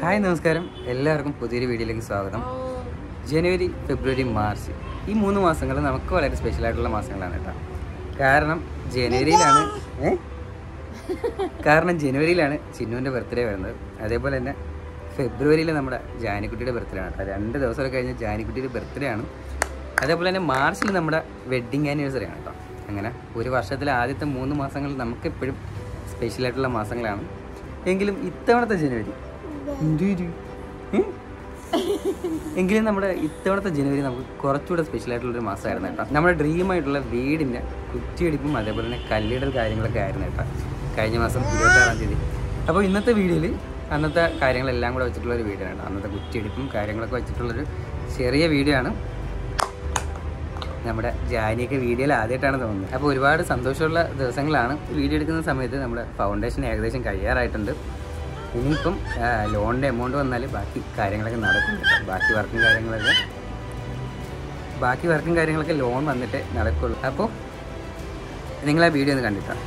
Hi നമസ്കാരം എല്ലാവർക്കും പുതിയൊരു വീഡിയോയിലേക്ക് സ്വാഗതം ജനുവരി ഫെബ്രുവരി മാർച്ച് ഈ മൂന്ന് മാസങ്ങൾ നമുക്ക് വളരെ സ്പെഷ്യൽ ആയിട്ടുള്ള മാസങ്ങളാണ് കേട്ടോ കാരണം ജനുവരിയിലാണ് ഏ? കാരണം ജനുവരിയിലാണ് ചിന്നുവിൻ്റെ ബർത്ത്ഡേ വരുന്നത് അതേപോലെ തന്നെ ഫെബ്രുവരിയിൽ നമ്മുടെ ജാനിക്കുട്ടിയുടെ ബർത്ത്ഡേ ആണ് കേട്ടോ രണ്ട് ദിവസമൊക്കെ കഴിഞ്ഞ് ജാനിക്കുട്ടിയുടെ ബർത്ത്ഡേ ആണ് അതേപോലെ തന്നെ മാർച്ചിൽ നമ്മുടെ വെഡ്ഡിങ് ആനിവേഴ്സറി ആണ് കേട്ടോ അങ്ങനെ ഒരു വർഷത്തിലെ ആദ്യത്തെ മൂന്ന് മാസങ്ങൾ നമുക്കെപ്പോഴും സ്പെഷ്യൽ ആയിട്ടുള്ള മാസങ്ങളാണ് എങ്കിലും ഇത്തവണത്തെ ജനുവരി എന്തൊരു ഉം? എങ്കിലും നമ്മുടെ ഇത്തവണത്തെ ജനുവരി നമുക്ക് കുറച്ചുകൂടെ സ്പെഷ്യൽ ആയിട്ടുള്ള ഒരു മാസമായിരുന്നു കേട്ടോ നമ്മുടെ ഡ്രീം ആയിട്ടുള്ള വീടിൻ്റെ കുറ്റിയടിപ്പും അതേപോലെ തന്നെ കല്ലിടൽ കാര്യങ്ങളൊക്കെ ആയിരുന്നു കേട്ടോ കഴിഞ്ഞ മാസം ഇരുപത്താറാം തീയതി അപ്പോൾ ഇന്നത്തെ വീഡിയോയിൽ അന്നത്തെ കാര്യങ്ങളെല്ലാം കൂടെ വെച്ചിട്ടുള്ള ഒരു വീഡിയോ ആണ് കേട്ടോ അന്നത്തെ കുറ്റിയടിപ്പും കാര്യങ്ങളൊക്കെ വെച്ചിട്ടുള്ളൊരു ചെറിയ വീഡിയോ ആണ് നമ്മുടെ ജാനിയൊക്കെ വീഡിയോയിൽ ആദ്യമായിട്ടാണ് തോന്നുന്നത് അപ്പോൾ ഒരുപാട് സന്തോഷമുള്ള ദിവസങ്ങളാണ് വീഡിയോ എടുക്കുന്ന സമയത്ത് നമ്മുടെ ഫൗണ്ടേഷൻ ഏകദേശം കഴിയാറായിട്ടുണ്ട് ഇനിയിപ്പം ആ, ലോണിൻ്റെ എമൗണ്ട് വന്നാൽ ബാക്കി കാര്യങ്ങളൊക്കെ നടക്കും കേട്ടോ. ബാക്കി വർക്കും കാര്യങ്ങളൊക്കെ ബാക്കി വർക്കും കാര്യങ്ങളൊക്കെ ലോൺ വന്നിട്ട് നടക്കുള്ളൂ അപ്പോൾ നിങ്ങൾ ആ വീഡിയോ ഒന്ന് കണ്ടിട്ടോ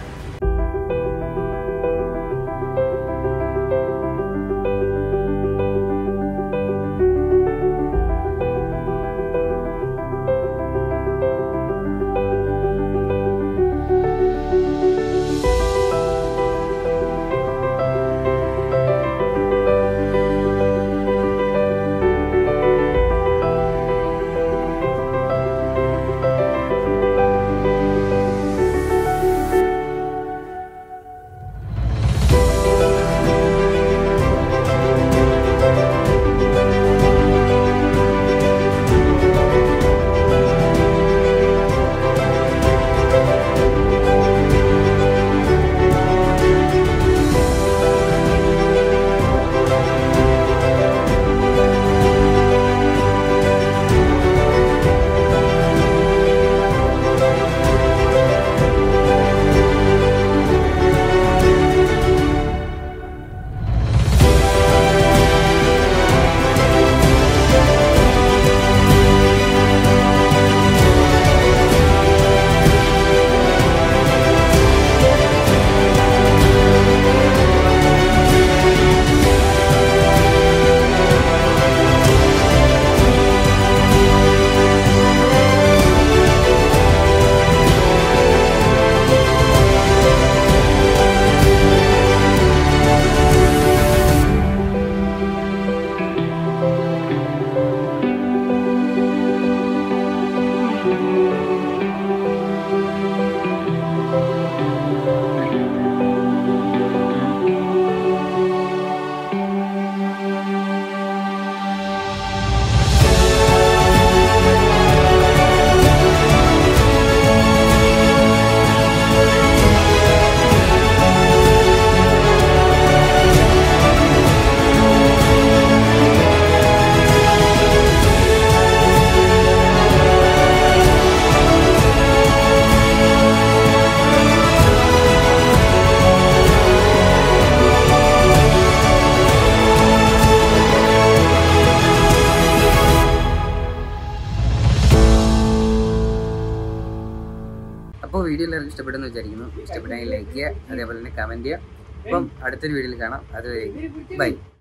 അപ്പോൾ വീഡിയോ എല്ലാവർക്കും ഇഷ്ടപ്പെടുന്നു വിചാരിക്കുന്നു ഇഷ്ടപ്പെട്ടെങ്കിൽ ലൈക്ക് ചെയ്യുക അതേപോലെ തന്നെ കമൻറ്റ് ചെയ്യുക അപ്പം അടുത്തൊരു വീഡിയോയിൽ കാണാം അതുവരെ ബൈ